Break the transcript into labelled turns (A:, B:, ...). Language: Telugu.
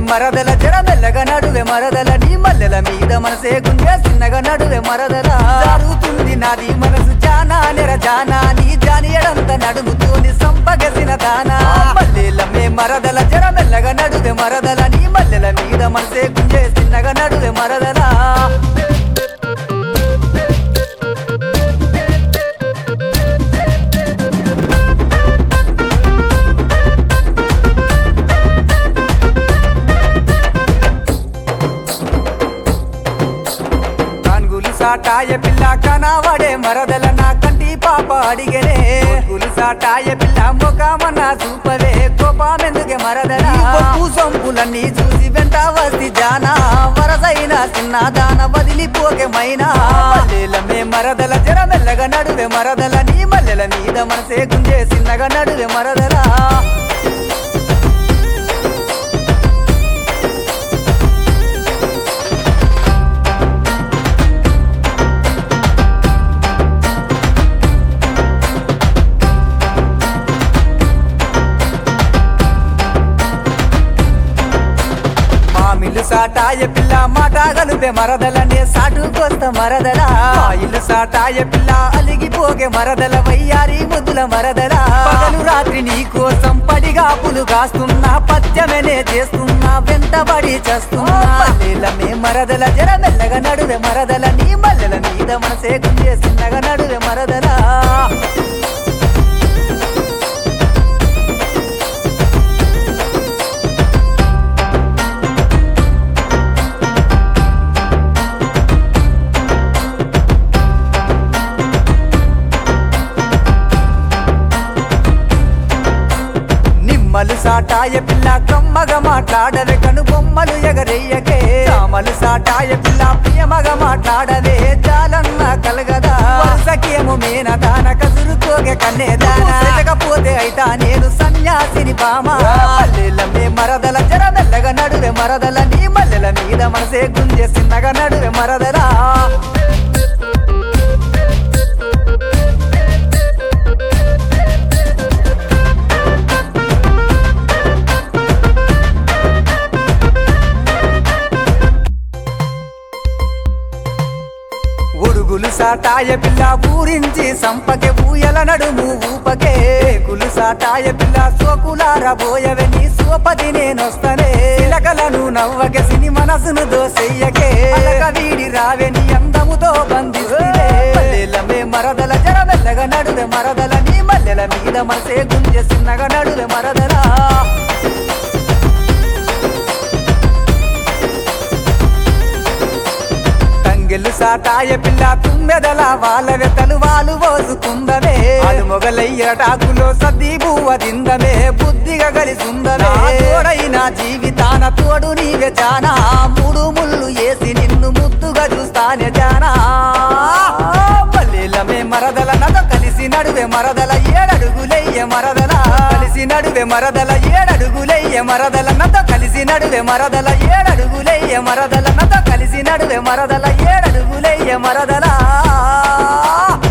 A: మరదల జర మెల్లగా నడువే మరదల నీ మల్లెల మీద మనసే గుండె చిన్నగా నడువే మరదల జరుగుతుంది నాది మనసు జానా నెర జానా నీ జానియడంత నడుముతోని సంపగసిన దానా మల్లెల మే మరదల జర మెల్లగా నడువే మరదల నీ మల్లెల మీద మనసే గుండె చిన్నగా నడువే మరదలా కాన్గులు సాటాయ పిల్ల కనవడే మరదల నా కంటి పాప అడిగనే గులు సాటాయ పిల్ల ముఖమన్న చూపవే కోపమెందుకే మరదల పొప్పు సొంపులన్నీ చూసి వెంట వస్తి జానా వరసైన చిన్న దాన వదిలిపోకే మైనా మల్లెలమే మరదల జర మెల్లగా నడువే మరదల నీ మల్లెల మీద మనసే గుంజే చిన్నగా నడువే మరదలా మామిలు సాటాయ పిల్ల మాట గలుపే మరదలనే సాటుకొస్త మరదల ఇల్లు సాటాయ పిల్ల అలిగిపోగే మరదల వయ్యారి ముద్దుల మరదల పగలు రాత్రి నీ కోసం పడిగాపులు కాస్తున్నా పత్యమనే చేస్తున్నా వెంటబడి చేస్తున్నా మల్లెలమే మరదల జర మెల్లగా నడువే మరదల నీ మల్లెల మీద మనసే గుంజే చిన్నగా నడువే మరదలా నిమ్మలు సాటాయ పిల్ల కమ్మగా మాట్లాడవే కను బొమ్మలు ఎగరెయ్యకే చామలు సాటాయ పిల్ల ప్రియమగా మాట్లాడవే జాలన్న కలగదా వరుసకేమో మేన దాన కసురుకోగే కన్నే దానకపోతే అయితా నేను సన్యాసిని బామా మల్లెలమే మరదల జర మెల్లగా నడువే మరదల నీ మల్లెల మీద మనసే గుంజె చిన్నగా నడువే మరదలా ఉడుగులు సాటాయ పిల్ల ఊరించి సంపకే ఊయల నడుము ఊపకే గులు సాటాయ పిల్ల సోకులార బోయవే నీ సోపది నేనొస్తనే చిలకలను నవ్వకే సిని మనసును దోసెయ్యకే అలక వీడి రావే నీ అందముతో బంధిస్తే మల్లెలమే మరదల జర మెల్లగా నడువే మరదల నీ మల్లెల మీద మనసే గుంజె చిన్నగా నడువే మరదలా తంగెలు సాటాయ పిల్ల తుమ్మెదల వాళ్ళ వెతలు వాళ్ళు పోసుకుందమే అది మొగలయ్యటాకులో సద్ది బువ్వ దిందమే బుద్ధిగా కలిసుందమే తోడైన జీవితాన తోడు నీవే చానా మూడు ముళ్ళు వేసి నిన్ను ముద్దుగా చూస్తానే జానా మల్లెలమే మరదల నతో కలిసి నడువే మరదల ఏడడుగులయ్య మరదల కలిసి నడువే మరదల ఏడడుగులయ్య మరదల నతో కలిసి నడువే మరదల ఏడడుగులయ్య మరదల నతో కలిసి నడువే మరదల ఏడడుగులయ్య మరదలా